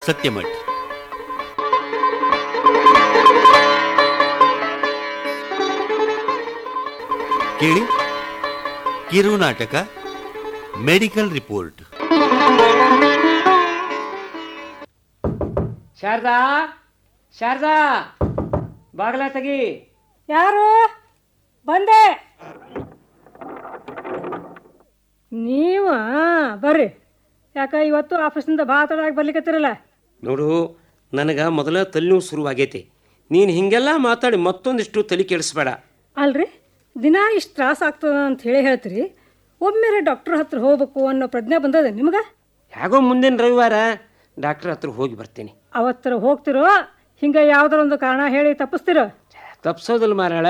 ಸತ್ಯಮಠ್ ಕೇಳಿ ಕಿರು ನಾಟಕ ಮೆಡಿಕಲ್ ರಿಪೋರ್ಟ್ ಶಾರದಾ ಶಾರದಾ ಬಾಗಲ ತೆಗಿ ಯಾರು ಬಂದೆ ನೀವ ಬರ್ರಿ ಯಾಕ ಇವತ್ತು ಆಫೀಸಿಂದ ಭಾಳ ತಡವಾಗಿ ಬರ್ಲಿಕತ್ತಿರಲ್ಲ ನೋಡು ನನಗೆ ಮೊದಲ ತಲೆನೋವು ಶುರುವಾಗೈತಿ ನೀನು ಹಿಂಗೆಲ್ಲ ಮಾತಾಡಿ ಮತ್ತೊಂದಿಷ್ಟು ತಲೆ ಕೆಡಿಸ್ಬೇಡ ಅಲ್ರಿ ದಿನ ಇಷ್ಟು ತ್ರಾಸ ಆಗ್ತದ ಅಂತ ಹೇಳಿ ಹೇಳ್ತೀರಿ ಒಮ್ಮೆರೆ ಡಾಕ್ಟರ್ ಹತ್ರ ಹೋಗ್ಬೇಕು ಅನ್ನೋ ಪ್ರಜ್ಞೆ ಬಂದದ ನಿಮ್ಗೆ ಹೇಗೋ ಮುಂದಿನ ರವಿವಾರ ಡಾಕ್ಟ್ರ್ ಹತ್ರ ಹೋಗಿ ಬರ್ತೀನಿ ಅವತ್ತರ ಹೋಗ್ತಿರೋ ಹಿಂಗೆ ಯಾವ್ದಾರ ಒಂದು ಕಾರಣ ಹೇಳಿ ತಪ್ಪಿಸ್ತಿರೋ ತಪ್ಸೋದಿಲ್ಲ ಮಾರಾಳ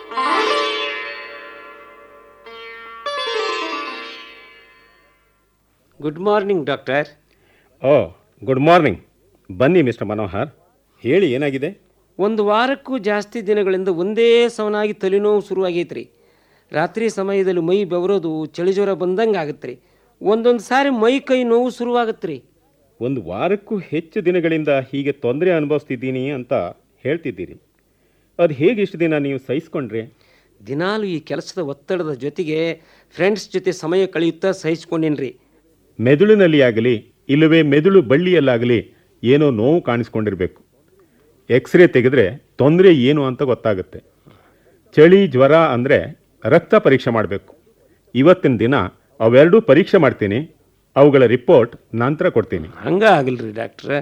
ಗುಡ್ ಮಾರ್ನಿಂಗ್ ಡಾಕ್ಟರ್ ಓ ಗುಡ್ ಮಾರ್ನಿಂಗ್ ಬನ್ನಿ ಮಿಸ್ಟರ್ ಮನೋಹರ್ ಹೇಳಿ ಏನಾಗಿದೆ ಒಂದು ವಾರಕ್ಕೂ ಜಾಸ್ತಿ ದಿನಗಳಿಂದ ಒಂದೇ ಸಮನಾಗಿ ತಲೆನೋವು ಶುರುವಾಗೈತ್ರಿ ರಾತ್ರಿ ಸಮಯದಲ್ಲಿ ಮೈ ಬೆವರೋದು ಚಳಿ ಜ್ವರ ಬಂದಂಗೆ ಆಗತ್ತೆ ರೀ ಒಂದೊಂದು ಸಾರಿ ಮೈ ಕೈ ನೋವು ಶುರುವಾಗತ್ತೆ ರೀ ಒಂದು ವಾರಕ್ಕೂ ಹೆಚ್ಚು ದಿನಗಳಿಂದ ಹೀಗೆ ತೊಂದರೆ ಅನುಭವಿಸ್ತಿದ್ದೀನಿ ಅಂತ ಹೇಳ್ತಿದ್ದೀರಿ ಅದು ಹೇಗೆ ಇಷ್ಟು ದಿನ ನೀವು ಸಹಿಸ್ಕೊಂಡ್ರಿ ದಿನಾಲು ಈ ಕೆಲಸದ ಒತ್ತಡದ ಜೊತೆಗೆ ಫ್ರೆಂಡ್ಸ್ ಜೊತೆ ಸಮಯ ಕಳೆಯುತ್ತಾ ಸಹಿಸ್ಕೊಂಡಿನ್ರಿ ಮೆದುಳಿನಲ್ಲಿ ಆಗಲಿ ಇಲ್ಲವೇ ಮೆದುಳು ಬಳ್ಳಿಯಲ್ಲಾಗಲಿ ಏನೋ ನೋವು ಕಾಣಿಸ್ಕೊಂಡಿರಬೇಕು ಎಕ್ಸ್ರೇ ತೆಗೆದ್ರೆ ತೊಂದರೆ ಏನು ಅಂತ ಗೊತ್ತಾಗುತ್ತೆ ಚಳಿ ಜ್ವರ ಅಂದರೆ ರಕ್ತ ಪರೀಕ್ಷೆ ಮಾಡಬೇಕು ಇವತ್ತಿನ ದಿನ ಅವೆರಡೂ ಪರೀಕ್ಷೆ ಮಾಡ್ತೀನಿ ಅವುಗಳ ರಿಪೋರ್ಟ್ ನಂತರ ಕೊಡ್ತೀನಿ ಹಂಗ ಆಗಲ್ರಿ ಡಾಕ್ಟ್ರ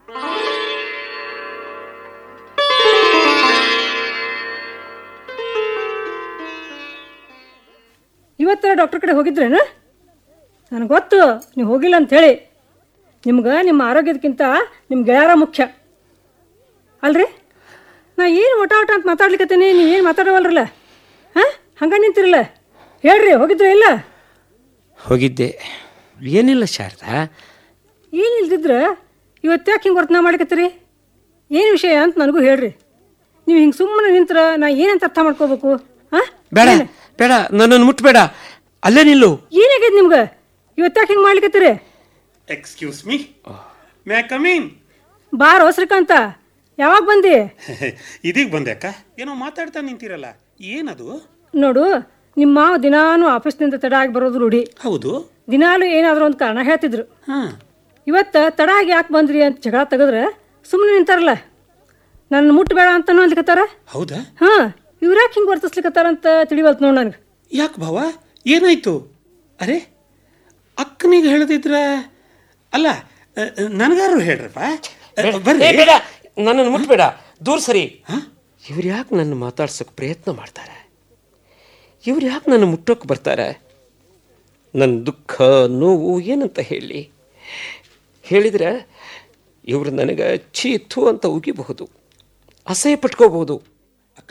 ಇವತ್ತರ ಡಾಕ್ಟರ್ ಕಡೆ ಹೋಗಿದ್ರೇನು ನನಗೆ ಗೊತ್ತು ನೀವು ಹೋಗಿಲ್ಲ ಅಂತ ಹೇಳಿ ನಿಮ್ಗೆ ನಿಮ್ಮ ಆರೋಗ್ಯದಕ್ಕಿಂತ ನಿಮ್ಮ ಗೆಳೆಯರ ಮುಖ್ಯ ಅಲ್ರಿ ನಾ ಏನು ಒಟ ಒಟ ಅಂತ ಮಾತಾಡ್ಲಿಕ್ಕತ್ತೀನಿ ನೀವು ಏನು ಮಾತಾಡವಲ್ರಲ್ಲ ಹಾಂ ಹಂಗೆ ನಿಂತಿರಲ್ಲ ಹೇಳ್ರಿ ಹೋಗಿದ್ರೆ ಇಲ್ಲ ಹೋಗಿದ್ದೆ ಏನಿಲ್ಲ ಶಾರದಾ ಏನು ಇಲ್ದಿದ್ರೆ ಇವತ್ತು ಯಾಕೆ ಹಿಂಗೆ ವರ್ತನ ಮಾಡ್ಲಿಕತ್ತೀರಿ ಏನು ವಿಷಯ ಅಂತ ನನಗೂ ಹೇಳ್ರಿ ನೀವು ಹಿಂಗೆ ಸುಮ್ಮನೆ ನಿಂತ್ರ ನಾ ಏನಂತ ಅರ್ಥ ಮಾಡ್ಕೋಬೇಕು ಹಾಂ ಬೇಡ ಬೇಡ ನನ್ನನ್ನು ಮುಟ್ಬೇಡ ಅಲ್ಲೇ ನಿಲ್ಲು ಏನಾಗೈತೆ ನಿಮ್ಗೆ ಇವತ್ತು ಯಾಕೆ ಹಿಂಗೆ ಮಾಡ್ಲಿಕತ್ತೀರಿ ಎಕ್ಸ್ಕ್ಯೂಸ್ ಮೀ ಮ್ಯಾ ಕಮೀನ್ ಬಾರೋ ಶ್ರೀಕಾಂತ ಯಾವಾಗ ಬಂದಿ ಇದೀಗ ಬಂದೆ ಅಕ್ಕ ಏನೋ ಮಾತಾಡ್ತಾ ನಿಂತಿರಲ್ಲ ಏನದು ನೋಡು ನಿಮ್ಮ ಮಾವ ದಿನಾನು ಆಫೀಸ್ನಿಂದ ತಡ ಆಗಿ ಬರೋದು ರೂಢಿ ಹೌದು ದಿನಾಲು ಏನಾದರೂ ಒಂದು ಕಾರಣ ಹೇಳ್ತಿದ್ರು ಹಾ ಇವತ್ತು ತಡ ಆಗಿ ಯಾಕೆ ಬಂದ್ರಿ ಅಂತ ಜಗಳ ತೆಗೆದ್ರೆ ಸುಮ್ಮನೆ ನಿಂತಾರಲ್ಲ ನನ್ನ ಮುಟ್ಟಬೇಡ ಅಂತನೂ ಅನ್ಲಿಕತ್ತಾರ ಹೌದಾ ಹಾಂ ಇವ್ರು ಯಾಕೆ ಹಿಂಗೆ ವರ್ತಿಸ್ಲಿಕತ್ತಾರ ಅಂತ ತಿಳಿವಲ್ತು ನೋಡಿ ನನಗೆ ಯಾಕೆ ಭಾವ ಏನಾಯ್ತು ಅರೆ ಅಕ್ಕನಿಗೆ ಹೇಳದಿದ್ರ ಅಲ್ಲ ಅ, ಅ, ನನಗಾರು ಹೇಳ್ರಪ್ಪ ಅ, ಬರ್ರಿ ಏ, ಬೇಡ ನನ್ನನ್ನು ಮುಟ್ಬೇಡ ದೂರ ಸರಿ ಇವ್ರು ಯಾಕೆ ನನ್ನ ಮಾತಾಡ್ಸೋಕೆ ಪ್ರಯತ್ನ ಮಾಡ್ತಾರೆ ಇವ್ರು ಯಾಕೆ ನನ್ನ ಮುಟ್ಟೋಕೆ ಬರ್ತಾರೆ ನನ್ನ ದುಃಖ ನೋವು ಏನಂತ ಹೇಳಿ ಹೇಳಿದ್ರೆ ಇವರು ನನಗೆ ಚೀತು ಅಂತ ಉಗಿಬಹುದು ಅಸಹ್ಯ ಪಟ್ಕೋಬಹುದು ಅಕ್ಕ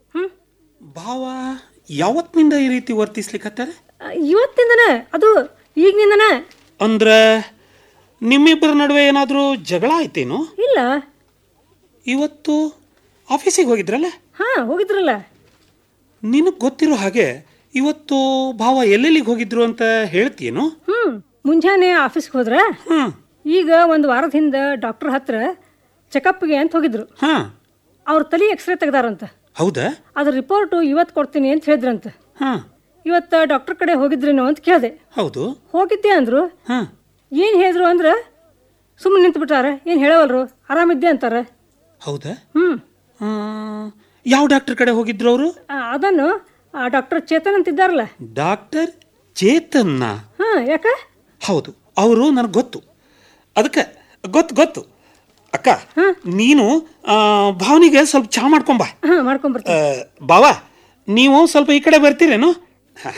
ಭಾವ ಯಾವತ್ತಿನಿಂದ ಈ ರೀತಿ ವರ್ತಿಸ್ಲಿಕ್ಕತ್ತಾರ ಇವತ್ತಿಂದನೇ ಅದು ಈಗಿನಿಂದನೇ ಅಂದ್ರ ನಿಮ್ಮಿಬ್ಬರ ನಡುವೆ ಏನಾದರೂ ಜಗಳ ಆಯ್ತೇನು ಇಲ್ಲ ಇವತ್ತು ಆಫೀಸಿಗೆ ಹೋಗಿದ್ರಲ್ಲ ಹಾಂ ಹೋಗಿದ್ರಲ್ಲ ನಿನಗೆ ಗೊತ್ತಿರೋ ಹಾಗೆ ಇವತ್ತು ಭಾವ ಎಲ್ಲೆಲ್ಲಿಗೆ ಹೋಗಿದ್ರು ಅಂತ ಹೇಳ್ತೀಯೇನು ಹ್ಞೂ ಮುಂಜಾನೆ ಆಫೀಸ್ಗೆ ಹೋದ್ರೆ ಹ್ಮ್ ಈಗ ಒಂದು ವಾರದ ಹಿಂದೆ ಡಾಕ್ಟರ್ ಹತ್ರ ಚೆಕಪ್ಗೆ ಅಂತ ಹೋಗಿದ್ರು ಹಾ ಅವ್ರ ತಲೆ ಎಕ್ಸ್ರೇ ತೆಗ್ದಾರಂತ ಹೌದಾ ಅದ್ರ ರಿಪೋರ್ಟು ಇವತ್ತು ಕೊಡ್ತೀನಿ ಅಂತ ಹೇಳಿದ್ರಂತ ಹಾ ಇವತ್ತು ಡಾಕ್ಟರ್ ಕಡೆ ಹೋಗಿದ್ರೇನೋ ಅಂತ ಕೇಳಿದೆ ಹೌದು ಹೋಗಿದ್ದೆ ಅಂದ್ರು ಹಾ ಏನು ಹೇಳಿದ್ರು ಅಂದ್ರೆ ಸುಮ್ಮನೆ ನಿಂತು ಬಿಟ್ಟಾರೆ ಏನು ಹೇಳವಲ್ರು ಆರಾಮಿದ್ದೆ ಅಂತಾರೆ ಹೌದಾ ಹ್ಞೂ ಆ, ಯಾವ ಡಾಕ್ಟರ್ ಕಡೆ ಹೋಗಿದ್ರು ಅವರು ಅದನ್ನು ಡಾಕ್ಟರ್ ಚೇತನ್ ಅಂತಿದ್ದಾರಲ್ಲ ಡಾಕ್ಟರ್ ಚೇತನ್ನ ಹಾಂ ಯಾಕೆ ಹೌದು ಅವರು ನನಗೆ ಗೊತ್ತು ಅದಕ್ಕೆ ಗೊತ್ತು ಗೊತ್ತು ಅಕ್ಕ ನೀನು ಆ, ಭಾವನಿಗೆ ಸ್ವಲ್ಪ ಚಹಾ ಮಾಡ್ಕೊಂಬ ಹಾಂ ಮಾಡ್ಕೊಂಬರ್ತೀನಿ ಬಾವ ನೀವು ಸ್ವಲ್ಪ ಈ ಕಡೆ ಬರ್ತೀರೇನು ಹ.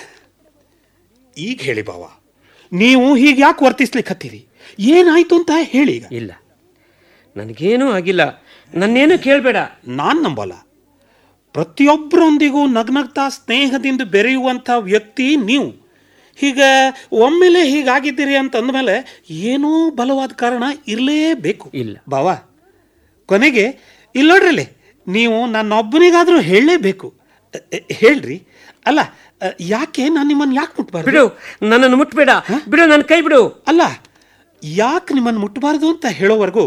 ಈಗ ಹೇಳಿ ಬಾವ ನೀವು ಹೀಗೆ ಯಾಕೆ ವರ್ತಿಸ್ಲಿಕ್ಕೆ ಹತ್ತೀರಿ ಏನಾಯ್ತು ಅಂತ ಹೇಳಿ ಈಗ ಇಲ್ಲ ನನಗೇನೂ ಆಗಿಲ್ಲ ನನ್ನೇನು ಕೇಳಬೇಡ ನಾನು ನಂಬಲ್ಲ ಪ್ರತಿಯೊಬ್ಬರೊಂದಿಗೂ ನಗ್ನಗ್ತಾ ಸ್ನೇಹದಿಂದ ಬೆರೆಯುವಂಥ ವ್ಯಕ್ತಿ ನೀವು ಹೀಗ ಒಮ್ಮೆಲೆ ಹೀಗಾಗಿದ್ದೀರಿ ಅಂತ ಅಂದಮೇಲೆ ಏನೋ ಬಲವಾದ ಕಾರಣ ಇರಲೇಬೇಕು ಇಲ್ಲ. ಬಾವ ಕೊನೆಗೆ ಇಲ್ಲಿ ನೋಡ್ರಲ್ಲಿ ನೀವು ನನ್ನೊಬ್ಬನಿಗಾದರೂ ಹೇಳಲೇಬೇಕು ಅ, ಅ, ಹೇಳ್ರಿ ಅಲ್ಲ ಅ, ಯಾಕೆ ನಾನು ನಿಮ್ಮನ್ನು ಯಾಕೆ ಮುಟ್ಬಾರ್ದು ಬಿಡು ನನ್ನನ್ನು ಮುಟ್ಬೇಡ ಬಿಡು ನನ್ನ ಕೈ ಬಿಡು ಅಲ್ಲ ಯಾಕೆ ನಿಮ್ಮನ್ನು ಮುಟ್ಟಬಾರ್ದು ಅಂತ ಹೇಳೋವರೆಗೂ